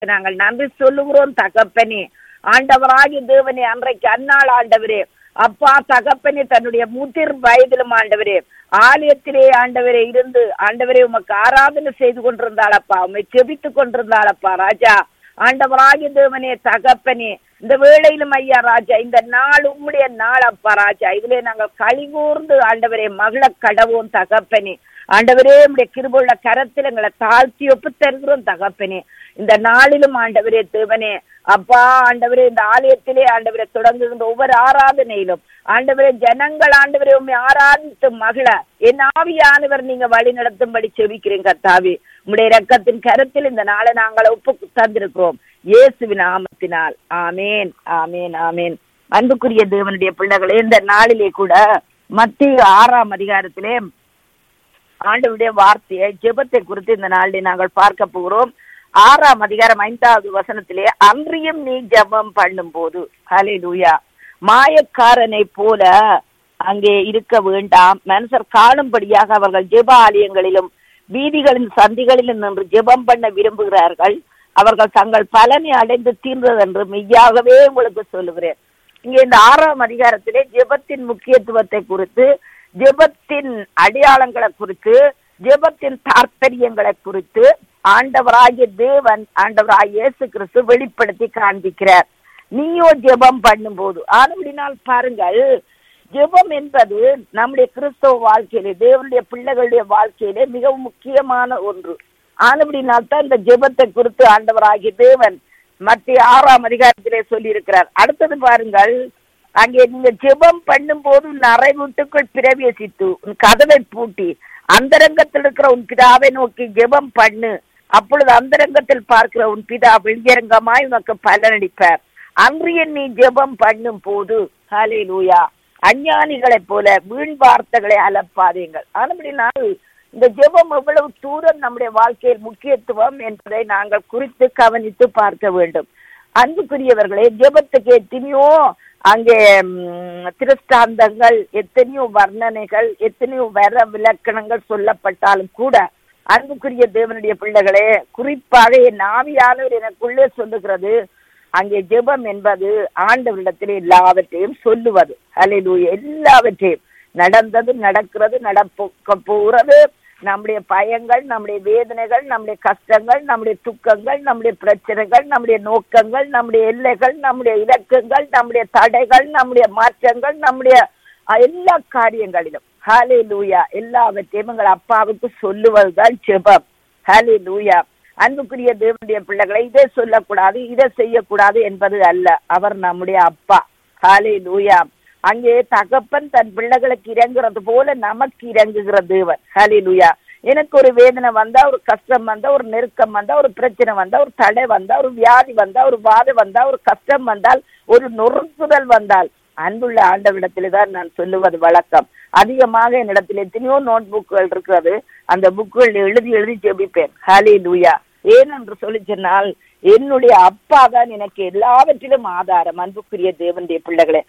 நாங்கள் நன்றி சொல்லுகிறோம் தகப்பனே ஆண்டவராகி தேவனே அன்றைக்கு அந்நாள் ஆண்டவரே அப்பா தகப்பனே தன்னுடைய முதிர் வயதிலும் ஆண்டவரே ஆலயத்திலே ஆண்டவரே இருந்து ஆண்டவரே உமக்கு ஆராதனை செய்து கொண்டிருந்தாளப்பா உண்மை செபித்து கொண்டிருந்தாளப்பா ராஜா ஆண்டவராகி தேவனே தகப்பனே இந்த வேளையிலும் ஐயா ராஜா இந்த நாள் உம்முடைய நாள் அப்பா ராஜா இதிலே நாங்கள் கழிகூர்ந்து ஆண்டவரே மகள கடவோம் தகப்பனே ஆண்டவரே உடைய கிருபுள்ள கரத்தில் எங்களை தாழ்த்தி ஒப்பு தருகிறோம் தகப்பனே இந்த நாளிலும் ஆண்டவரே தேவனே அப்பா ஆண்டவரே இந்த ஆலயத்திலே ஆண்டவரை தொடங்குகின்ற ஒவ்வொரு ஆராதனையிலும் ஆண்டவரே ஜனங்கள் ஆண்டவரே உண்மை ஆராதித்து மகள என் ஆவியானவர் நீங்க வழி நடத்தும்படி செவிக்கிறேன் கத்தாவி உங்களுடைய இரக்கத்தின் கருத்தில் இந்த நாளை நாங்கள் ஒப்பு தந்திருக்கிறோம் இயேசுவின் நாமத்தினால் ஆமேன் ஆமேன் ஆமேன் அன்புக்குரிய தேவனுடைய பிள்ளைகளே இந்த நாளிலே கூட மத்திய ஆறாம் அதிகாரத்திலே ஆண்டவருடைய வார்த்தையை ஜெபத்தை குறித்து இந்த நாளில் நாங்கள் பார்க்க போகிறோம் ஆறாம் அதிகாரம் ஐந்தாவது வசனத்திலே அன்றியும் நீ ஜெபம் பண்ணும் போது ஹலே லூயா மாயக்காரனை போல அங்கே இருக்க வேண்டாம் மனுஷர் காணும்படியாக அவர்கள் ஜெப ஆலயங்களிலும் வீதிகளின் சந்திகளிலும் நின்று ஜெபம் பண்ண விரும்புகிறார்கள் அவர்கள் தங்கள் பலனை அடைந்து தீர்ந்ததென்று மெய்யாகவே உங்களுக்கு சொல்லுகிறேன் இங்கே இந்த ஆறாம் அதிகாரத்திலே ஜெபத்தின் முக்கியத்துவத்தை குறித்து ஜெபத்தின் அடையாளங்களை குறித்து ஜெபத்தின் தாற்பயங்களை குறித்து ஆண்டவராகிய தேவன் ஆண்டவராகிய இயேசு கிறிஸ்து வெளிப்படுத்தி காண்பிக்கிறார் நீயோ ஜெபம் பண்ணும்போது ஆனபடினால் பாருங்கள் ஜெபம் என்பது நம்முடைய கிறிஸ்தவ வாழ்க்கையிலே தேவனுடைய பிள்ளைகளுடைய வாழ்க்கையிலே மிகவும் முக்கியமான ஒன்று ஆனபடினால் தான் இந்த ஜெபத்தை குறித்து ஆண்டவராகிய தேவன் மத்திய ஆறாம் அதிகாரத்திலே சொல்லி இருக்கிறார் அடுத்தது பாருங்கள் அங்கே நீங்க ஜெபம் பண்ணும் போது நரை வீட்டுக்குள் பிரவேசித்து உன் கதவை பூட்டி அந்தரங்கத்தில் இருக்கிற உன் பிதாவை நோக்கி ஜெபம் பண்ணு அப்பொழுது அந்தரங்கத்தில் பார்க்கிற உன் பிதா வெளியரங்கமாய் உனக்கு பலனளிப்பார் அன்றிய நீ ஜெபம் பண்ணும் போது ஹலே லூயா அஞ்ஞானிகளைப் போல வீண் வார்த்தைகளை அலப்பாதீங்கள் ஆனபடினால் இந்த ஜெபம் எவ்வளவு தூரம் நம்முடைய வாழ்க்கையில் முக்கியத்துவம் என்பதை நாங்கள் குறித்து கவனித்து பார்க்க வேண்டும் அன்புக்குரியவர்களே ஜெபத்துக்கு எத்தனையோ அங்கே திருஷ்டாந்தங்கள் எத்தனையோ வர்ணனைகள் எத்தனையோ வர விளக்கணங்கள் சொல்லப்பட்டாலும் கூட அன்புக்குரிய தேவனுடைய பிள்ளைகளே குறிப்பாக என் ஆவியானவர் எனக்குள்ளே சொல்லுகிறது அங்கே ஜெபம் என்பது ஆண்டவரிடத்தில் எல்லாவற்றையும் சொல்லுவது அலையிலு எல்லாவற்றையும் நடந்தது நடக்கிறது நடக்க போகிறது நம்முடைய பயங்கள் நம்முடைய வேதனைகள் நம்முடைய கஷ்டங்கள் நம்முடைய துக்கங்கள் நம்முடைய பிரச்சனைகள் நம்முடைய நோக்கங்கள் நம்முடைய எல்லைகள் நம்முடைய இலக்கங்கள் நம்முடைய தடைகள் நம்முடைய மாற்றங்கள் நம்முடைய எல்லா காரியங்களிலும் ஹாலே லூயா எல்லாவற்றையும் எங்கள் அப்பாவுக்கு சொல்லுவதுதான் ஜெபம் ஹாலே லூயா அன்புக்குரிய தேவனுடைய பிள்ளைகளை இதை சொல்லக்கூடாது இதை செய்யக்கூடாது என்பது அல்ல அவர் நம்முடைய அப்பா ஹாலே லூயா அங்கே தகப்பன் தன் பிள்ளைகளுக்கு இறங்குறது போல நமக்கு இறங்குகிற தேவன் ஹலிலுயா எனக்கு ஒரு வேதனை வந்தா ஒரு கஷ்டம் வந்தா ஒரு நெருக்கம் வந்தா ஒரு பிரச்சனை வந்தா ஒரு தடை வந்தா ஒரு வியாதி வந்தா ஒரு வாதை வந்தா ஒரு கஷ்டம் வந்தால் ஒரு நொறுக்குதல் வந்தால் அன்புள்ள ஆண்டவிடத்திலே தான் நான் சொல்லுவது வழக்கம் அதிகமாக என்னிடத்தில் எத்தனையோ நோட் புக்குகள் இருக்கிறது அந்த புக்குகள் எழுதி எழுதி ஜெபிப்பேன் ஹாலி லூயா ஏனென்று சொல்லி சொன்னால் என்னுடைய அப்பா தான் எனக்கு எல்லாவற்றிலும் ஆதாரம் அன்புக்குரிய தேவனுடைய பிள்ளைகளே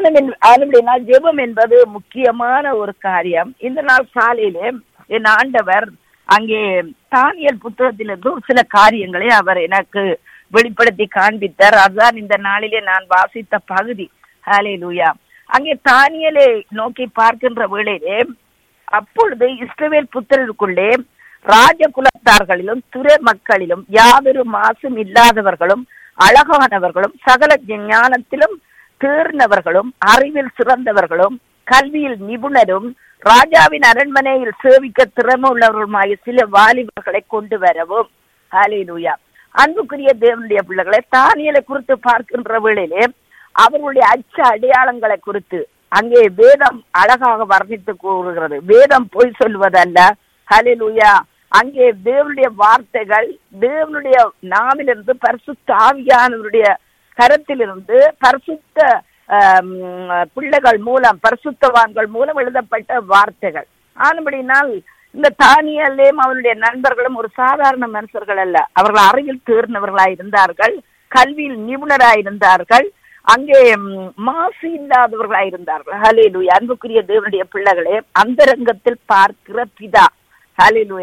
ஆனபடினா ஜெபம் என்பது முக்கியமான ஒரு காரியம் இந்த நாள் காலையிலே என் ஆண்டவர் அங்கே தானியல் புத்தகத்திலிருந்து ஒரு சில காரியங்களை அவர் எனக்கு வெளிப்படுத்தி காண்பித்தார் அதுதான் இந்த நாளிலே நான் வாசித்த பகுதி ஹாலே லூயா அங்கே தானியலை நோக்கி பார்க்கின்ற வேளையிலே அப்பொழுது இஸ்ரவேல் புத்தருக்குள்ளே ராஜ குலத்தார்களிலும் துறை மக்களிலும் யாதொரு மாசும் இல்லாதவர்களும் அழகானவர்களும் சகல ஞானத்திலும் தேர்ந்தவர்களும் அறிவில் சிறந்தவர்களும் கல்வியில் நிபுணரும் ராஜாவின் அரண்மனையில் சேவிக்க திறமை உள்ளவர்களுமாய சில வாலிபர்களை கொண்டு வரவும் ஹாலேலூயா அன்புக்குரிய தேவனுடைய பிள்ளைகளை தானியலை குறித்து பார்க்கின்ற வேளையிலே அவர்களுடைய அச்ச அடையாளங்களை குறித்து அங்கே வேதம் அழகாக வர்ணித்து கூறுகிறது வேதம் பொய் சொல்வதல்ல ஹலிலுயா அங்கே தேவனுடைய வார்த்தைகள் தேவனுடைய நாவிலிருந்து பரிசுத்த ஆவியானவருடைய கரத்திலிருந்து பரிசுத்த பிள்ளைகள் மூலம் பரிசுத்தவான்கள் மூலம் எழுதப்பட்ட வார்த்தைகள் ஆனபடினால் இந்த தானியல்லையும் அவனுடைய நண்பர்களும் ஒரு சாதாரண மனுஷர்கள் அல்ல அவர்கள் அறிவில் தேர்ந்தவர்களாய் இருந்தார்கள் கல்வியில் நிபுணராய் இருந்தார்கள் அங்கே மாசு இல்லாதவர்களாய் இருந்தார்கள் ஹலேலுயா அன்புக்குரிய தேவனுடைய பிள்ளைகளே அந்தரங்கத்தில் பார்க்கிற பிதா ஹலிலுயா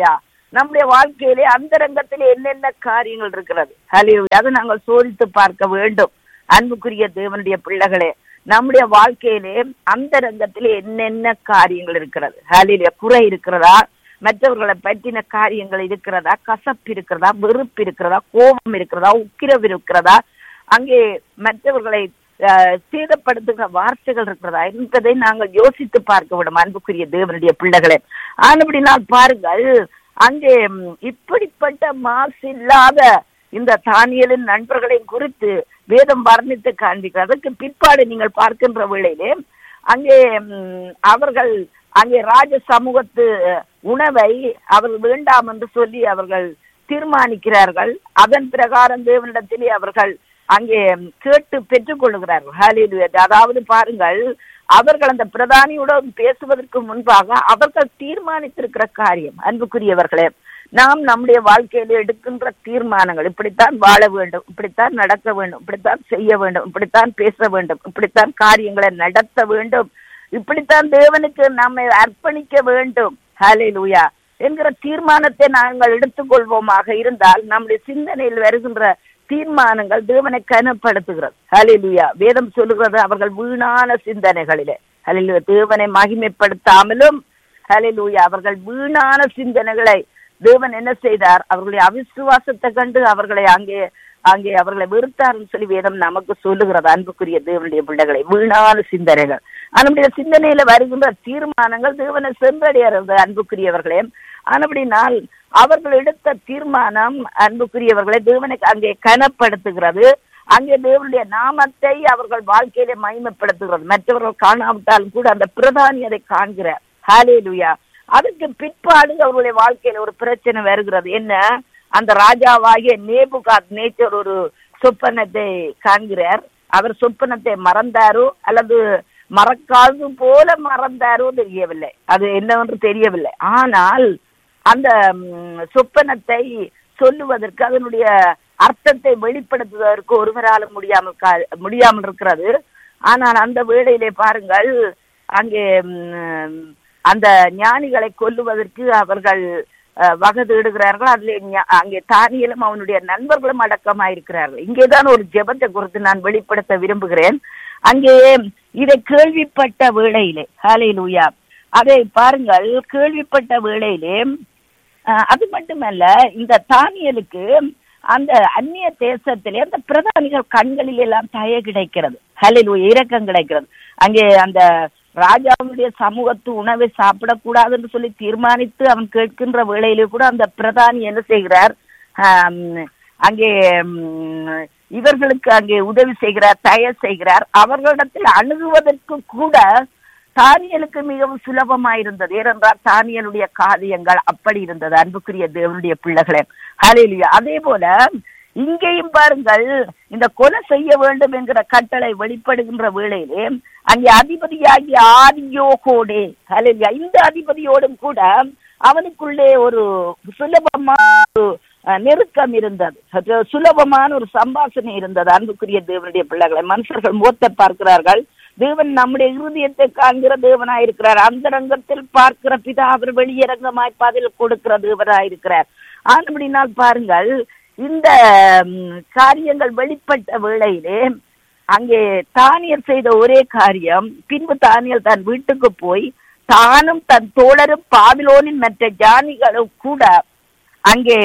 நம்முடைய வாழ்க்கையிலே அந்தரங்கத்திலே என்னென்ன காரியங்கள் இருக்கிறது ஹலிலு அதை நாங்கள் சோதித்து பார்க்க வேண்டும் அன்புக்குரிய தேவனுடைய பிள்ளைகளே நம்முடைய வாழ்க்கையிலே அந்தரங்கத்திலே என்னென்ன காரியங்கள் இருக்கிறது ஹலில குறை இருக்கிறதா மற்றவர்களை பற்றின காரியங்கள் இருக்கிறதா கசப்பு இருக்கிறதா வெறுப்பு இருக்கிறதா கோபம் இருக்கிறதா உக்கிரவு இருக்கிறதா அங்கே மற்றவர்களை அஹ், சேதப்படுத்துகிற வார்த்தைகள் இருக்கிறதா என்பதை நாங்கள் யோசித்து பார்க்க விடும் அன்புக்குரிய தேவனுடைய பிள்ளைகளே ஆனபடினால் பாருங்கள் அங்கே ம், இப்படிப்பட்ட மாசு இல்லாத இந்த தானியலின் நண்பர்களை குறித்து வேதம் வர்ணித்து காண்பிக்கிறது அதற்கு பிற்பாடு நீங்கள் பார்க்கின்ற வேளையிலே அங்கே ம், அவர்கள் அங்கே ராஜ சமூகத்து உணவை அவர்கள் வேண்டாம் என்று சொல்லி அவர்கள் தீர்மானிக்கிறார்கள் அதன் பிரகாரம் தேவனிடத்திலே அவர்கள் அங்கே கேட்டு பெற்றுக் கொள்கிறார்கள் ஹalleluya. அதாவது பாருங்கள் அவர்கள் அந்த பிரதானியுடன் பேசுவதற்கு முன்பாக அவர்கள் தீர்மானித்திருக்கிற காரியம் அன்புக்குரியவர்களே நாம் நம்முடைய வாழ்க்கையில எடுக்கின்ற தீர்மானங்கள் இப்படித்தான் வாழ வேண்டும் இப்படித்தான் நடக்க வேண்டும் இப்படித்தான் செய்ய வேண்டும் இப்படித்தான் பேச வேண்டும் இப்படித்தான் காரியங்களை நடத்த வேண்டும் இப்படித்தான் தேவனுக்கு நம்மை அர்ப்பணிக்க வேண்டும் ஹalleluya என்கிற தீர்மானத்தை நாங்கள் எடுத்துக்கொள்வோமாக இருந்தால் நம்முடைய சிந்தனையில் வருகின்ற தீர்மானங்கள் தேவனை கனப்படுத்துகிறது ஹalleluya வேதம் சொல்லுகிறது அவர்கள் வீணான சிந்தனைகளிலே ஹalleluya தேவனை மகிமைப்படுத்தாமலும் ஹalleluya அவர்கள் வீணான சிந்தனைகளை தேவன் என்ன செய்தார் அவர்களுடைய அவிசுவாசத்தை கண்டு அவர்களை அங்கே அங்கே அவர்களை வெறுத்தார்னு சொல்லி வேதம் நமக்கு சொல்லுகிறது அன்புக்குரிய தேவனுடைய பிள்ளைகளை வீணான சிந்தனைகள் நம்முடைய சிந்தனையில வருகின்ற தீர்மானங்கள் தேவனை சென்றடைகிறது அன்புக்குரியவர்களே ஆனபடினால் அவர்கள் எடுத்த தீர்மானம் அன்புக்குரியவர்களை தேவனுக்கு அங்கே கனப்படுத்துகிறது அங்கே தேவனுடைய நாமத்தை அவர்கள் வாழ்க்கையிலே மகிமைப்படுத்துகிறது மற்றவர்கள் காணாவிட்டாலும் கூட அந்த பிரதானி அதை காண்கிறார் ஹalleluya அதுக்கு பிற்பாடு அவருடைய வாழ்க்கையில ஒரு பிரச்சனை வருகிறது என்ன அந்த ராஜாவாகிய நேபுகாத் நேச்சர் ஒரு சொப்பனத்தை காண்கிறார் அவர் சொப்பனத்தை மறந்தாரோ அல்லது மறக்காது போல மறந்தாரோ தெரியவில்லை அது என்னவென்று தெரியவில்லை ஆனால் அந்த ம், சொப்பனத்தை சொல்லுவதற்கு அதனுடைய அர்த்தத்தை வெளிப்படுத்துவதற்கு ஒருவரால முடியாமல் கா- முடியாமல் இருக்கிறது ஆனால் அந்த வேளையிலே பாருங்கள் அங்கே ம், அந்த ஞானிகளை கொல்லுவதற்கு அவர்கள் அஹ், வகதேடுகிறார்கள் அதிலே ஞா- அங்கே தானியலும் அவனுடைய நண்பர்களும் அடக்கமாயிருக்கிறார்கள் இங்கேதான் ஒரு ஜெபத்தை குறித்து நான் வெளிப்படுத்த விரும்புகிறேன் அங்கே இதை கேள்விப்பட்ட வேளையிலே ஹalleluya அதை பாருங்கள் கேள்விப்பட்ட வேளையிலே அஹ், அது மட்டுமல்ல இந்த தானியலுக்கு அந்த அந்நிய தேசத்திலே அந்த பிரதானிகள் கண்களில் எல்லாம் தய கிடைக்கிறது ஹalleluya இரக்கம் கிடைக்கிறது அங்கே அந்த ராஜாவுடைய சமூகத்து உணவை சாப்பிடக்கூடாது என்று சொல்லி தீர்மானித்து அவன் கேட்கின்ற வேளையிலே கூட அந்த பிரதானி என்ன செய்கிறார் ஆம், அங்கே ம், இவர்களுக்கு அங்கே உதவி செய்கிறார் தய செய்கிறார் அவர்களிடத்தில் அணுகுவதற்கு கூட தானியலுக்கு மிகவும் சுலபமாயிருந்தது ஏனென்றால் தானியலுடைய காரியங்கள் அப்படி இருந்தது அன்புக்குரிய தேவனுடைய பிள்ளைகளே ஹalleluya அதே போல இங்கேயும் பாருங்கள் இந்த கொலை செய்ய வேண்டும் என்கிற கட்டளை வெளிப்படுகின்ற வேளையிலே அங்கே அதிபதியாகிய ஆதியோகோடே ஹalleluya இந்த அதிபதியோடும் கூட அவனுக்குள்ளே ஒரு சுலபமான ஒரு அஹ், நெருக்கம் இருந்தது அது சுலபமான ஒரு சம்பாஷணை இருந்தது அன்புக்குரிய தேவனுடைய பிள்ளைகளை மனுஷர்கள் முகத்தை பார்க்கிறார்கள் தேவன் நம்முடைய இருதயத்தை காண்கிற தேவனாயிருக்கிறார் அந்தரங்கத்தில் பார்க்கிற பிதா அவர் வெளியரங்கமாய் பதில் கொடுக்கிற தேவனாயிருக்கிறார் ஆனபடினால் பாருங்கள் இந்த ம், காரியங்கள் வெளிப்பட்ட வேளையிலே அங்கே தானியல் செய்த ஒரே காரியம் பின்பு தானியல் தன் வீட்டுக்கு போய் தானும் தன் தோழரும் பாபிலோனின் மற்ற ஜானிகளும் கூட அங்கே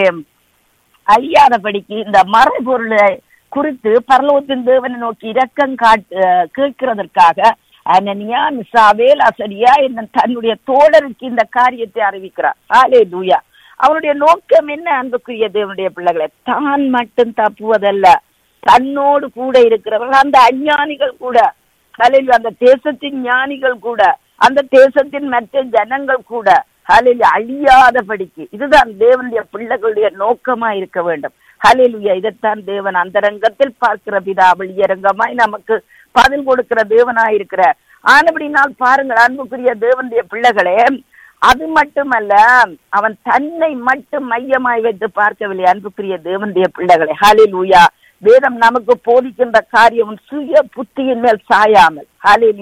அழியாதபடிக்கு இந்த மறைபொருளை குறித்து பரலோகத்தின் தேவனை நோக்கி இரக்கம் காட்டு அஹ், கேட்கிறதற்காக அனனியா மிசாவேல் அசரியா என்ன தன்னுடைய தோழருக்கு இந்த காரியத்தை அறிவிக்கிறார் ஆலே லூயா அவனுடைய நோக்கம் என்ன அன்புக்குரிய தேவனுடைய பிள்ளைகளை தான் மட்டும் தப்புவதல்ல தன்னோடு கூட இருக்கிறவர்கள் அந்த அஞ்ஞானிகள் கூட ஹalleluya அந்த தேசத்தின் ஞானிகள் கூட அந்த தேசத்தின் மற்ற ஜனங்கள் கூட ஹalleluya அழியாதபடிக்கு இதுதான் தேவனுடைய பிள்ளைகளுடைய நோக்கமா இருக்க வேண்டும் ஹalleluya இதைத்தான் தேவன் அந்தரங்கத்தில் பார்க்கிற பிதா வெளியரங்கமாய் நமக்கு பதில் கொடுக்கிற தேவனாய் இருக்கிறார் ஆனபடினால் பாருங்கள் அன்புக்குரிய தேவனுடைய பிள்ளைகளே அது மட்டுமல்ல அவன் தன்னை மட்டும் மையமாய் வைத்து பார்க்கவில்லை அன்புக்குரிய தேவனுடைய பிள்ளைகளை ஹalleluya வேதம் நமக்கு போதிக்கின்ற காரியம் சுய புத்தியின் மேல் சாயாமல் ஹalleluya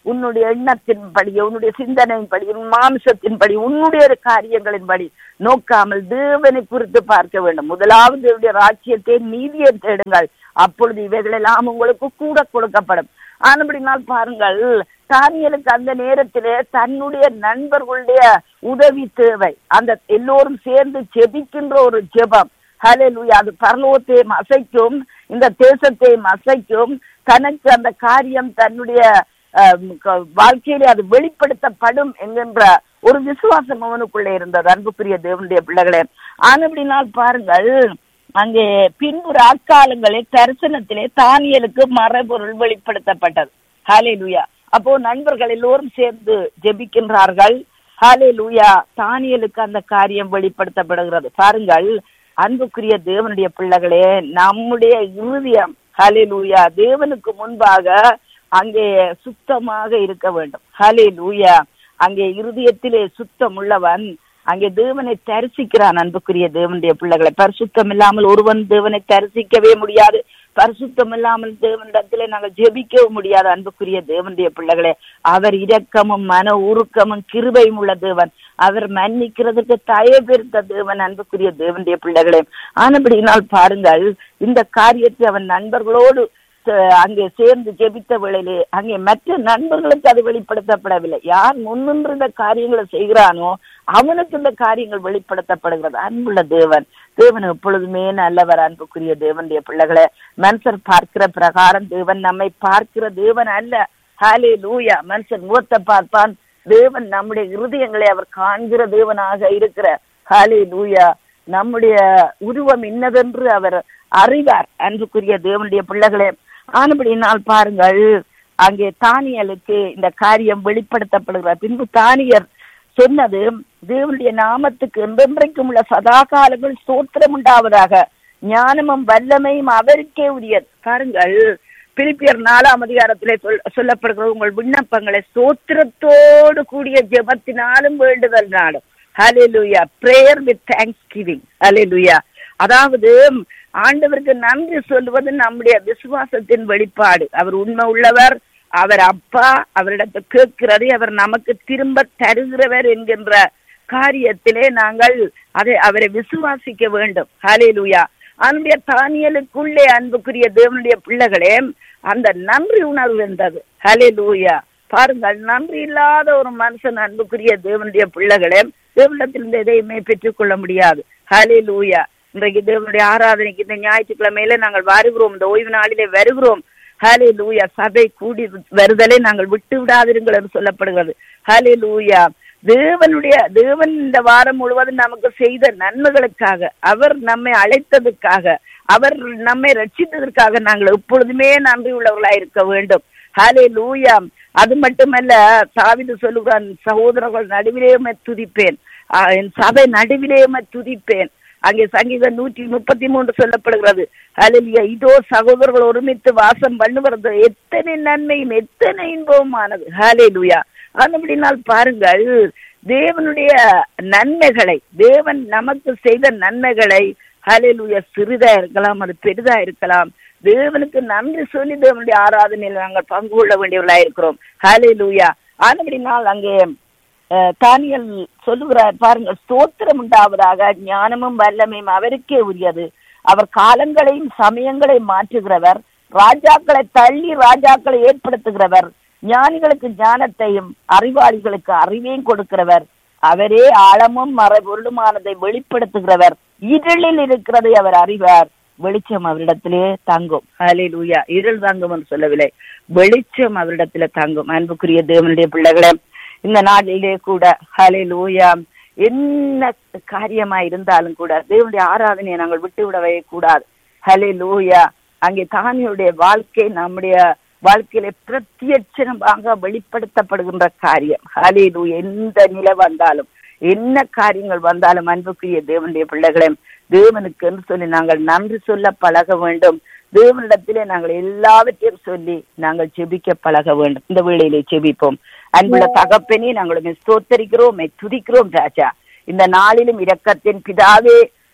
உன்னுடைய எண்ணத்தின்படி உன்னுடைய சிந்தனையின்படி உன் மாம்சத்தின்படி உன்னுடைய காரியங்களின்படி நோக்காமல் தேவனை குறித்து பார்க்க வேண்டும் முதலாவது தேவனுடைய ராஜ்யத்தை நீதியை தேடுங்கள் அப்பொழுது இவைகளெல்லாம் உங்களுக்கு கூட கொடுக்கப்படும் ஆனபடினால் பாருங்கள் தானியலுக்கு அந்த நேரத்திலே தன்னுடைய நண்பர்களுடைய உதவி தேவை அந்த எல்லோரும் சேர்ந்து ஜெபிக்கின்ற ஒரு ஜெபம் ஹalleluya அது பரலோகத்தையும் அசைக்கும் இந்த தேசத்தையும் அசைக்கும் தனக்கு அந்த காரியம் தன்னுடைய அஹ், க- வாழ்க்கையிலே அது வெளிப்படுத்தப்படும் என்கின்ற ஒரு விசுவாசம் அவனுக்குள்ளே இருந்தது அன்புக்குரிய தேவனுடைய பிள்ளைகளே ஆனபடினால் பாருங்கள் அங்கே பின்பு ராக்காலங்களில் தரிசனத்திலே தானியலுக்கு மறைபொருள் வெளிப்படுத்தப்பட்டது ஹாலே லூயா அப்போ நண்பர்கள் எல்லோரும் சேர்ந்து ஜெபிக்கின்றார்கள் ஹாலே லூயா தானியலுக்கு அந்த காரியம் வெளிப்படுத்தப்படுகிறது பாருங்கள் அன்புக்குரிய தேவனுடைய பிள்ளைகளே நம்முடைய இருதயம் ஹலே லூயா தேவனுக்கு முன்பாக அங்கே சுத்தமாக இருக்க வேண்டும் ஹலே லூயா அங்கே இருதயத்திலே சுத்தம் உள்ளவன் அங்கே தேவனை தரிசிக்கிறான் அன்புக்குரிய தேவனுடைய பிள்ளைகளை பரிசுத்தம் இல்லாமல் ஒருவன் தேவனை தரிசிக்கவே முடியாது பரிசுத்தம் இல்லாமல் தேவனிடத்திலே நாங்கள் ஜெபிக்கவும் முடியாது அன்புக்குரிய தேவனுடைய பிள்ளைகளே அவர் இரக்கமும் மன உருக்கமும் கிருபையும் உள்ள தேவன் அவர் மன்னிக்கிறதுக்கு தயபெருத்த தேவன் அன்புக்குரிய தேவனுடைய பிள்ளைகளே ஆனபடியினால் பாருங்கள் இந்த காரியத்தை அவன் நண்பர்களோடு அஹ், அங்கே சேர்ந்து ஜெபித்த வேளையிலே அங்கே மற்ற நண்பர்களுக்கு அது வெளிப்படுத்தப்படவில்லை யார் முன்னின்று இந்த காரியங்களை செய்கிறானோ அவனுக்கு இந்த காரியங்கள் வெளிப்படுத்தப்படுகிறது அன்புள்ள தேவன் தேவன் எப்பொழுதுமே நல்லவர் அன்புக்குரிய தேவனுடைய பிள்ளைகளை மனுஷர் பார்க்கிற பிரகாரம் தேவன் நம்மை பார்க்கிற தேவன் அல்ல ஹாலே லூயா மனுஷன் முகத்தை பார்ப்பான் தேவன் நம்முடைய இருதயங்களை அவர் காண்கிற தேவனாக இருக்கிற ஹாலே லூயா நம்முடைய உருவம் இன்னதென்று அவர் அறிவார் அன்புக்குரிய தேவனுடைய பிள்ளைகளே ஆனபடியினால் பாருங்கள் அங்கே தானியலுக்கு இந்த காரியம் வெளிப்படுத்தப்படுகிறார் பின்பு தானியர் சொன்னது தேவனுடைய நாமத்துக்கு என்றென்றைக்கும் உள்ள சதா காலங்கள் சோத்திரம் உண்டாவதாக ஞானமும் வல்லமையும் அவருக்கே உரியது பாருங்கள் பிலிப்பியர் நாலாம் அதிகாரத்திலே சொல்- சொல்லப்படுகிற உங்கள் விண்ணப்பங்களை சோத்திரத்தோடு கூடிய ஜெபத்தினாலும் வேண்டுதல் நாடும் ஹalleluya prayer with thanksgiving hallelujah அதாவது ஆண்டவருக்கு நன்றி சொல்வது நம்முடைய விசுவாசத்தின் வெளிப்பாடு அவர் உண்மை உள்ளவர் அவர் அப்பா அவரிடத்தை கேட்கிறதை அவர் நமக்கு திரும்ப தருகிறவர் என்கின்ற காரியத்திலே நாங்கள் அதை அவரை விசுவாசிக்க வேண்டும் ஹalleluya அவனுடைய தானியலுக்குள்ளே அன்புக்குரிய தேவனுடைய பிள்ளைகளே அந்த நன்றி உணர்வு இருந்தது ஹalleluya பாருங்கள் நன்றி இல்லாத ஒரு மனுஷன் அன்புக்குரிய தேவனுடைய பிள்ளைகளே தேவனிடத்திலிருந்து எதையுமே பெற்றுக்கொள்ள முடியாது ஹalleluya இன்றைக்கு தேவனுடைய ஆராதனைக்கு இந்த ஞாயிற்றுக்கிழமையில நாங்கள் வருகிறோம் இந்த ஓய்வு நாளிலே வருகிறோம் ஹலே லூயா சபை கூடி வருதலை நாங்கள் விட்டு விடாதிருங்கள் என்று சொல்லப்படுகிறது ஹலே லூயா தேவனுடைய தேவன் இந்த வாரம் முழுவதும் நமக்கு செய்த நன்மைகளுக்காக அவர் நம்மை அழைத்ததுக்காக அவர் நம்மை ரட்சித்ததற்காக நாங்கள் எப்பொழுதுமே நன்றி உள்ளவர்களாய் இருக்க வேண்டும் ஹலே லூயா அது மட்டுமல்ல சாவிது சொல்லுகிறான் சகோதரர்கள் நடுவிலேயுமே துதிப்பேன் ஆஹ் என் சபை நடுவிலேயுமே துதிப்பேன் அங்கே சங்கீதம் நூற்றி முப்பத்தி மூன்று சொல்லப்படுகிறது ஹalleluya இதோ சகோதரர்கள் ஒருமித்து வாசம் பண்ணுவது எத்தனை நன்மையும் எத்தனை இன்பமானது ஹalleluya அப்படினால் பாருங்கள் தேவனுடைய நன்மைகளை தேவன் நமக்கு செய்த நன்மைகளை ஹalleluya சிறிதா இருக்கலாம் அது பெரிதா இருக்கலாம் தேவனுக்கு நன்றி சொல்லி தேவனுடைய ஆராதனையில் நாங்கள் பங்கு கொள்ள வேண்டியவர்களா இருக்கிறோம் ஹalleluya ஆனபடினால் அங்கே அஹ், தானியல் சொல்லுகிறார் பாருங்கள் ஸ்தோத்திரம் உண்டாவதாக ஞானமும் வல்லமையும் அவருக்கே உரியது அவர் காலங்களையும் சமயங்களையும் மாற்றுகிறவர் ராஜாக்களை தள்ளி ராஜாக்களை ஏற்படுத்துகிறவர் ஞானிகளுக்கு ஞானத்தையும் அறிவாளிகளுக்கு அறிவையும் கொடுக்கிறவர் அவரே ஆழமும் மறைபொருளுமானதை வெளிப்படுத்துகிறவர் இருளில் இருக்கிறதை அவர் அறிவார் வெளிச்சம் அவரிடத்திலே தங்கும் ஹalleluya இருள் தங்கும் என்று சொல்லவில்லை வெளிச்சம் அவரிடத்திலே தங்கும் அன்புக்குரிய தேவனுடைய பிள்ளைகளே இந்த நாளிலே கூட ஹalleluya என்ன காரியமா இருந்தாலும் கூட தேவனுடைய ஆராதனையை நாங்கள் விட்டு விடவே கூடாது ஹalleluya அங்கே தானியுடைய வாழ்க்கை நம்முடைய வாழ்க்கையில பிரத்யட்சணமாக வெளிப்படுத்தப்படுகின்ற காரியம் ஹalleluya எந்த நிலை வந்தாலும் என்ன காரியங்கள் வந்தாலும் அன்புக்குரிய தேவனுடைய பிள்ளைகளே தேவனுக்கு என்று சொல்லி நாங்கள் நன்றி சொல்ல பழக வேண்டும் தேவனிடத்திலே நாங்கள் எல்லாவற்றையும் சொல்லி நாங்கள் ஜெபிக்க பழக வேண்டும் இந்த வேளையிலே ஜெபிப்போம் அன்புள்ள தகப்பனே நாங்கள் உம்மை ஸ்தோத்தரிக்கிறோம் உம்மை துதிக்கிறோம் ராஜா இந்த நாளிலும் இரக்கத்தின் பிதாவே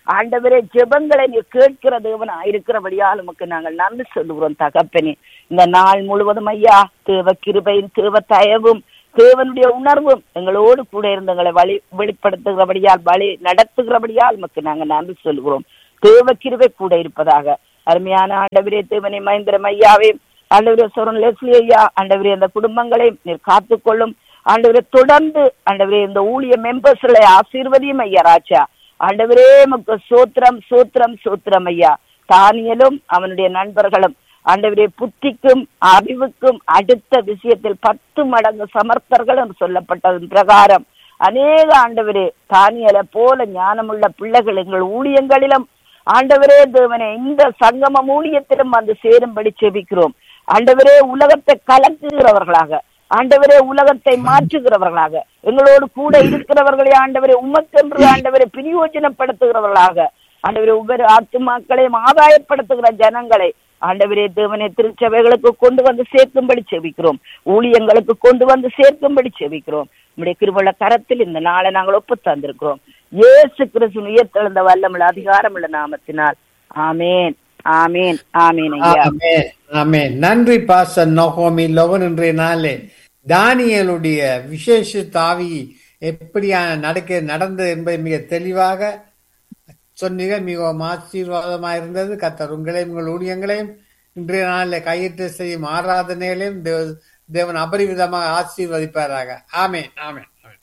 ஆண்டவரே ஜெபங்களை நீர் கேட்கிற தேவனா இருக்கிறபடியால் உமக்கு நாங்கள் நன்றி சொல்லுகிறோம் தகப்பனே இந்த நாள் முழுவதும் ஐயா தேவ கிருபையும் தேவ தயவும் தேவனுடைய உணர்வும் எங்களோடு கூட இருந்து எங்களை வழி வெளிப்படுத்துகிறபடியால் வழி நடத்துகிறபடியால் உமக்கு நாங்கள் நன்றி சொல்லுகிறோம் தேவ கிருபை கூட இருப்பதாக அருமையான ஆண்டவரே தேவனை மகேந்திரம் ஐயாவே ஆண்டவரே சொரன் லெஸ்லி ஐயா ஆண்டவரே அந்த குடும்பங்களை நீர் காத்துக்கொள்ளும் ஆண்டவரே தொடர்ந்து ஆண்டவரே இந்த ஊழிய மெம்பர்ஸ்களை ஆசீர்வதியும் ஐயா ராஜா ஆண்டவரே நமக்கு சூத்திரம் சூத்திரம் சூத்திரம் ஐயா தானியலும் அவனுடைய நண்பர்களும் ஆண்டவரே புத்திக்கும் அறிவுக்கும் அடுத்த விஷயத்தில் பத்து மடங்கு சமர்த்தர்கள் என்று சொல்லப்பட்டதன் பிரகாரம் அநேக ஆண்டவரே தானியலை போல ஞானமுள்ள பிள்ளைகள் எங்கள் ஊழியங்களிலும் ஆண்டவரே தேவனே இந்த சங்கம ஊழியத்திலும் வந்து சேரும்படி செபிக்கிறோம் ஆண்டவரே உலகத்தை கலக்குகிறவர்களாக ஆண்டவரே உலகத்தை மாற்றுகிறவர்களாக எங்களோடு கூட இருக்கிறவர்களே ஆண்டவரே உமக்கென்று ஆண்டவரை பிரயோஜனப்படுத்துகிறவர்களாக ஆண்டவரே ஒவ்வொரு ஆத்துமாக்களையும் ஆதாயப்படுத்துகிற ஜனங்களை ஆண்டவரே தேவனை திருச்சபைகளுக்கு கொண்டு வந்து சேர்க்கும்படி செபிக்கிறோம் ஊழியங்களுக்கு கொண்டு வந்து சேர்க்கும்படி செபிக்கிறோம் நம்முடைய கிருபுள்ள கரத்தில் இந்த நாளை நாங்கள் ஒப்பு தந்திருக்கிறோம் இயேசு கிறிஸ்து உயர்த்தெழுந்த வல்லமுள்ள அதிகாரமுள்ள நாமத்தினால் ஆமேன் ஆமேன் ஆமேன் ஐயா ஆமென், ஆமென். நன்றி பாசன் நோகோமி லோகன் இன்றைய நாளே தானியலுடைய விசேஷ தாவி எப்படியா நடக்க நடந்தது என்பதை மிக தெளிவாக சொன்னீங்க மிகவும் ஆசீர்வாதமாக இருந்தது கத்தர் உங்களையும் உங்கள் ஊழியங்களையும் இன்றைய நாளில் கையிட்டு செய்யும் ஆராதனைகளையும் தேவ- தேவன் அபரிவிதமாக ஆசீர்வதிப்பாராக ஆமென் ஆமென் ஆமென்.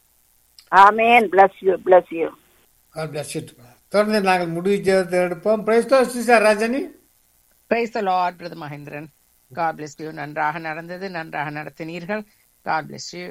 ஆமேன் bless you bless you God bless you. தொடர்ந்து நாங்கள் முடிவு ஜெபத்தை எடுப்போம் praise the sister Rajini Praise the Lord, Brother Mahindran. God bless you. நன்றாக நடந்தது நன்றாக நடத்தினீர்கள் God bless you.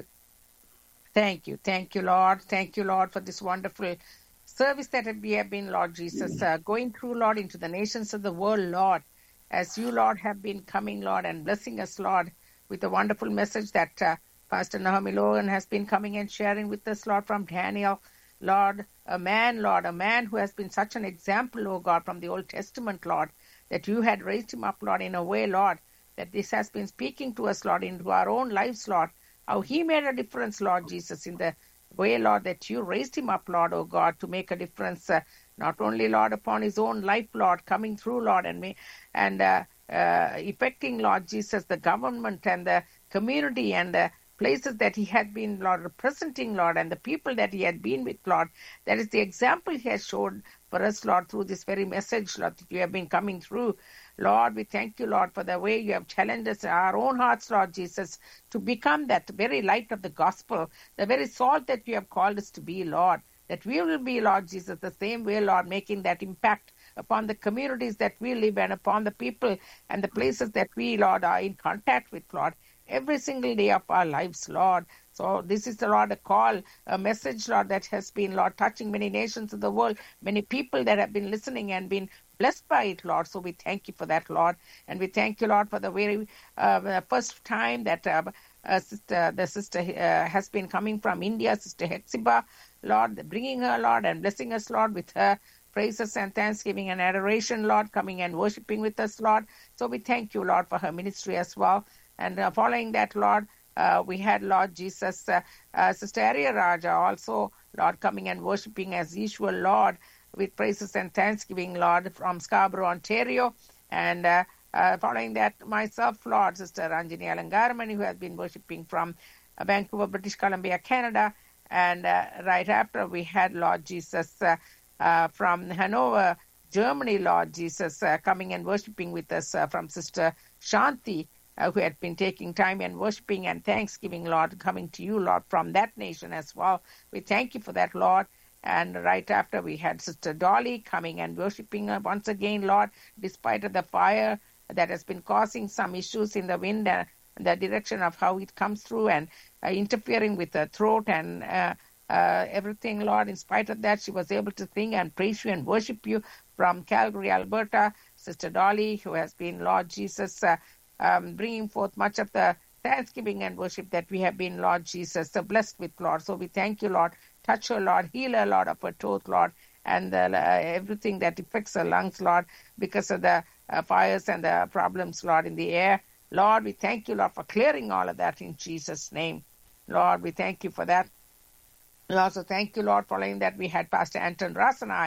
Thank you. Thank you, Lord. Thank you, Lord, for this wonderful service that we have been, Lord Jesus, uh, going through, Lord, into the nations of the world, Lord, as you, Lord, have been coming, Lord, and blessing us, Lord, with the wonderful message that uh, Pastor Naomi Logan has been coming and sharing with us, Lord, from Daniel. Lord, a man, Lord, a man who has been such an example, oh God, from the Old Testament, Lord, that you had raised him up, Lord, in a way, Lord, that this has been speaking to us, Lord, into our own lives, Lord, how he made a difference, Lord Jesus, in the way, Lord, that you raised him up, Lord, oh God, to make a difference, uh, not only, Lord, upon his own life, Lord, coming through, Lord, and me, and uh, uh, effecting, Lord Jesus, the government and the community and the places that he had been, Lord, representing, Lord, and the people that he had been with, Lord. That is the example he has showed for us, Lord, through this very message, Lord, that you have been coming through. Lord, we thank you, Lord, for the way you have challenged us in our own hearts, Lord Jesus, to become that very light of the gospel, the very salt that you have called us to be, Lord. That we will be, Lord Jesus, the same way, Lord, making that impact upon the communities that we live and upon the people and the places that we, Lord, are in contact with, Lord, every single day of our lives, Lord. So this is the Lord a call, a message, Lord, that has been, Lord, touching many nations of the world, many people that have been listening and been blessed by it, Lord. So we thank you for that, Lord, and we thank you, Lord, for the very uh, the first time that uh, uh, sister, the sister uh, has been coming from India, Sister Hexiba, Lord, bringing her, Lord, and blessing us, Lord, with her praises and thanksgiving and adoration, Lord, coming and worshiping with us, Lord. So we thank you, Lord, for her ministry as well. And uh, following that, Lord, uh, we had Lord Jesus, uh, uh, Sister Arya Raja also, Lord, coming and worshiping as usual, Lord, with praises and thanksgiving, Lord, from Scarborough, Ontario. And uh, uh, following that, myself, Lord, Sister Ranjini Alangaramani, who has been worshiping from uh, Vancouver, British Columbia, Canada. And uh, right after, we had Lord Jesus uh, uh, from Hanover, Germany, Lord Jesus, uh, coming and worshiping with us uh, from Sister Shanti, uh, who had been taking time and worshiping and thanksgiving, Lord, coming to you, Lord, from that nation as well. We thank you for that, Lord. And right after, we had Sister Dolly coming and worshiping uh, once again, Lord, despite of the fire that has been causing some issues in the wind and the direction of how it comes through and uh, interfering with the throat and uh, uh, everything, Lord. In spite of that, she was able to sing and praise you and worship you from Calgary, Alberta. Sister Dolly, who has been, Lord Jesus, uh, um, bringing forth much of the thanksgiving and worship that we have been, Lord Jesus, so blessed with, Lord. So we thank you, Lord. Touch her, Lord. Heal her, Lord, of her throat, Lord, and uh, everything that affects her lungs, Lord, because of the uh, fires and the problems, Lord, in the air. Lord, we thank you, Lord, for clearing all of that in Jesus' name. Lord, we thank you for that. We also thank you, Lord, following that we had Pastor Anton Ross and I am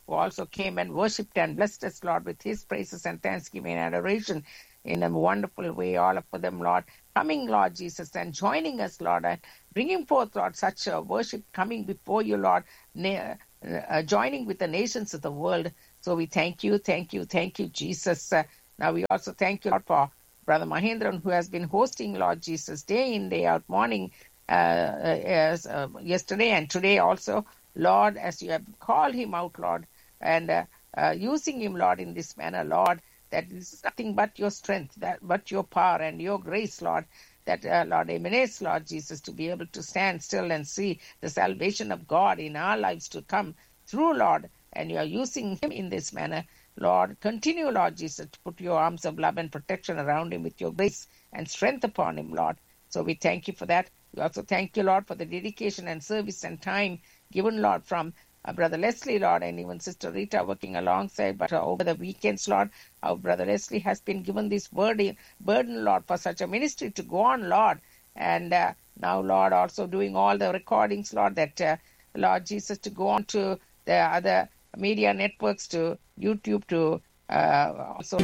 who also came and worshipped and blessed us, Lord, with his praises and thanksgiving and adoration in a wonderful way, all of them, Lord, coming, Lord Jesus, and joining us, Lord, and bringing forth, Lord, such a worship coming before you, Lord, na- uh, joining with the nations of the world. So we thank you, thank you, thank you, Jesus. Uh, now we also thank you, Lord, for Brother Mahendran, who has been hosting, Lord Jesus, day in, day out, morning, uh, uh, as, uh, yesterday and today also. Lord, as you have called him out, Lord, and uh, uh, using him, Lord, in this manner, Lord, that is nothing but your strength, that but your power and your grace, Lord, that uh, Lord emanates, Lord Jesus, to be able to stand still and see the salvation of God in our lives to come through, Lord, and you are using him in this manner. Lord, continue, Lord Jesus, to put your arms of love and protection around him with your grace and strength upon him, Lord. So we thank you for that. We also thank you, Lord, for the dedication and service and time given, Lord, from uh, Brother Leslie, Lord, and even Sister Rita working alongside. But uh, over the weekends, Lord, our Brother Leslie has been given this burden, burden, Lord, for such a ministry to go on, Lord. And uh, now, Lord, also doing all the recordings, Lord, that, uh, Lord Jesus, to go on to the other media networks, to YouTube, to uh, also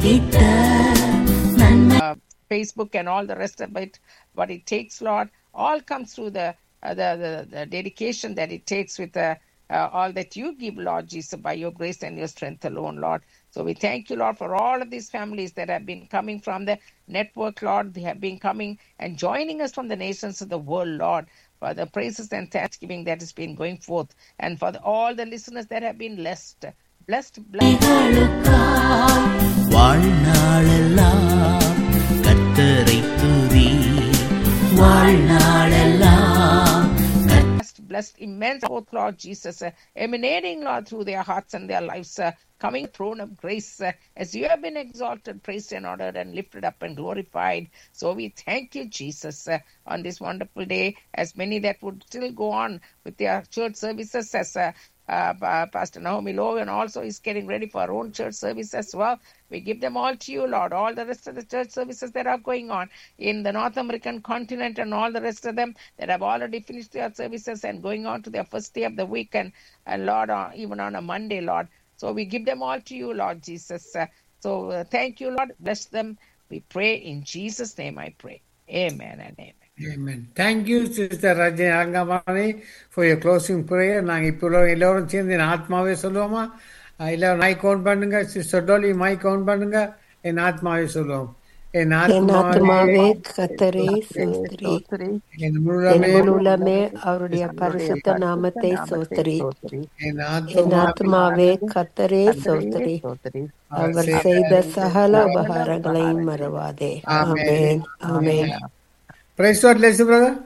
uh, Facebook and all the rest of it, what it takes, Lord, all comes through the uh, the, the the dedication that it takes with the uh, all that you give, Lord Jesus, by your grace and your strength alone, Lord. So we thank you, Lord, for all of these families that have been coming from the network, Lord. They have been coming and joining us from the nations of the world, Lord, for the praises and thanksgiving that has been going forth, and for the, all the listeners that have been blessed, blessed, blessed. வாழ்நாளெல்லாம் கத்தரை துதி வாழ்நாளெல்லாம் blessed, blessed, immense oath, Lord Jesus, uh, emanating, Lord, through their hearts and their lives, uh, coming throne of grace, uh, as you have been exalted, praised, and honored, and lifted up and glorified. So we thank you, Jesus, uh, on this wonderful day, as many that would still go on with their church services, as uh, uh, Pa- Pastor Naomi Logan also is getting ready for her own church service as well. We give them all to you, Lord. All the rest of the church services that are going on in the North American continent and all the rest of them that have already finished their services and going on to their first day of the week and, and Lord, uh, even on a Monday, Lord. So we give them all to you, Lord Jesus. Uh, so uh, thank you, Lord. Bless them. We pray in Jesus' name. I pray. Amen and amen. Amen. Thank you, Sister Rajani Arangamani, for your closing prayer. நாங்கள் இப்போ உள்ள எல்லோரும் சேர்ந்து என் ஆத்மாவே சொல்லுவோமா அஹ் எல்லாரும் mic count பண்ணுங்க சிஸ்டர் டோலி மைக் கவுண்ட் பண்ணுங்க என் ஆத்மாவே சொல்லுவோம் என் என் ஆத்மாவே ஆத்மாவே கத்தரே சோதரி என் என் முழுமே முழுலமே அவருடைய பரிசுத்த நாமத்தை சோதரி என் என் ஆத்மாவே ஆத்மாவே கத்தரே சோதரி அவர் செய்த சகல உபகாரங்களையும் மறவாதே ஆமென் ஆமென் பிரைஸ் லார்ட் லெஸ் பிரதர்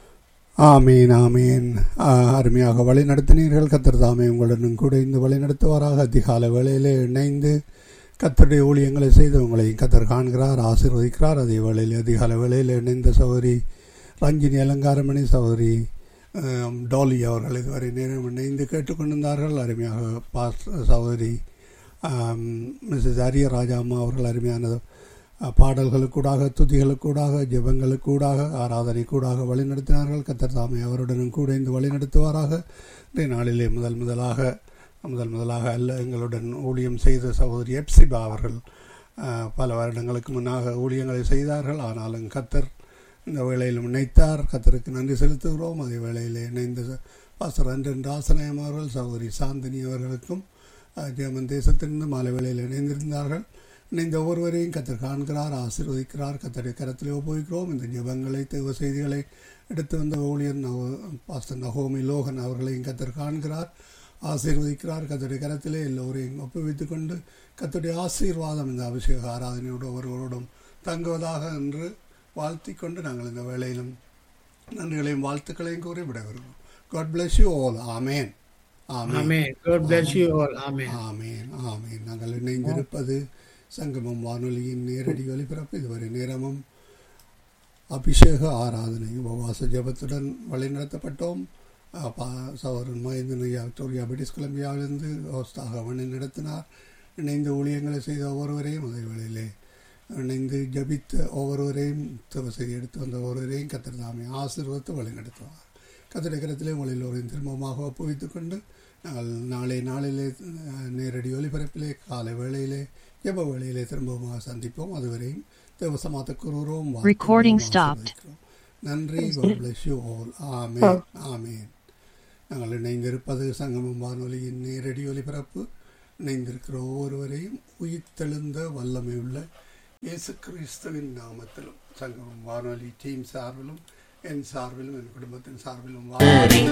ஆமீன் ஆமீன் ஆ, அருமையாக வழி நடத்தினீர்கள் கத்தர் தாமே உங்களுடன் கூட இந்த வழி நடத்துவாராக அதிகால வேளையிலே இணைந்து கத்தருடைய ஊழியங்களை செய்து உங்களையும் கத்தர் காண்கிறார் ஆசீர்வதிக்கிறார் அதே வேளையில் அதிகால வேளையில் இணைந்த சகோதரி ரஞ்சினி அலங்காரமணி சகோதரி ஆம், டாலி அவர்கள் இதுவரை நேரம் இணைந்து கேட்டுக்கொண்டிருந்தார்கள் அருமையாக பாஸ் சகோதரி ஆம், மிஸ்ஸஸ் அரிய ராஜாம்மா அவர்கள் அருமையான அஹ், பாடல்களுக்கூடாக துதிகளுக்கூடாக ஜெபங்களுக்கூடாக ஆராதனைக்கூடாக வழிநடத்தினார்கள் கத்தர் தாமே அவருடனும் கூட இந்த வழிநடத்துவாராக இன்றைய நாளிலே முதல் முதலாக முதல் முதலாக அல்ல எங்களுடன் ஊழியம் செய்த சகோதரி எப்சிபா அவர்கள் அஹ், பல வருடங்களுக்கு முன்னாக ஊழியங்களை செய்தார்கள் ஆனாலும் கத்தர் இந்த வேளையிலும் இணைத்தார் கத்தருக்கு நன்றி செலுத்துகிறோம் அதே வேளையில் இணைந்த பாஸ்டர் அன்றன் ராசநாயம் அவர்கள் சகோதரி சாந்தினி அவர்களுக்கும் அஹ், ஜெர்மன் தேசத்திலிருந்து மாலை வேளையில் இணைந்திருந்தார்கள் இணைந்த ஒவ்வொருவரையும் கத்தர் காண்கிறார் ஆசீர்வதிக்கிறார் கத்தருடைய கரத்திலே ஒப்புவிக்கிறோம் இந்த ஜெபங்களை தேவ செய்திகளை எடுத்து வந்த ஊழியர் நவ பாஸ்டர் நகோமி லோகன் அவர்களையும் கத்தர் காண்கிறார் ஆசீர்வதிக்கிறார் கத்தருடைய கரத்திலே எல்லோரையும் ஒப்புவித்துக் கொண்டு கத்தருடைய ஆசீர்வாதம் இந்த அபிஷேக ஆராதனையோடு ஒருவரோடும் தங்குவதாக என்று வாழ்த்திக் கொண்டு நாங்கள் இந்த வேளையிலும் நன்றிகளையும் வாழ்த்துக்களையும் கூறி விடைபெறுகிறோம் காட் பிளஸ் யூ ஆல் ஆமேன் ஆமேன் ஆமென் God bless you all ஆமென் ஆமேன் ஆமேன் நாங்கள் இணைந்திருப்பது சங்கமம் வானொலியின் நேரடி ஒலிபரப்பு இதுவரை நேரமும் அபிஷேக ஆராதனை உபவாச ஜெபத்துடன் வழிநடத்தப்பட்டோம் அஹ், பா- சகோதரன் மகேந்திரன் ஐயா விக்டோரியா பிரிட்டிஷ் கொலம்பியாவிலிருந்து ஹோஸ்டாக வழி நடத்தினார் இணைந்து ஊழியங்களை செய்த ஒவ்வொருவரையும் அதே வேளையிலே இணைந்து ஜபித்த ஒவ்வொருவரையும் செய்தி எடுத்து வந்த ஒவ்வொருவரையும் கத்திர தாமே ஆசீர்வத்து வழி நடத்துவார் கத்திர கரத்திலே உங்கள் எல்லோரையும் திரும்பமாக ஒப்புவித்துக் கொண்டு நாங்கள் நாளை நாளிலே அஹ், நேரடி ஒலிபரப்பிலே காலை வேளையிலே ஜெப வேளையிலே திரும்பமாக சந்திப்போம் அதுவரையும் தேவசமாத்த குருவோம் Recording stopped. நன்றி God bless you all. ஆமென் ஆமென் நாங்கள் இணைந்திருப்பது சங்கமம் வானொலியின் நேரடி ஒலிபரப்பு இணைந்திருக்கிற ஒவ்வொருவரையும் உயிர்த்தெழுந்த வல்லமை உள்ள இயேசு கிறிஸ்துவின் நாமத்திலும் சங்கமம் வானொலி டீம் சார்பிலும் என் சார்பிலும் என் குடும்பத்தின் சார்பிலும் வாழ்த்து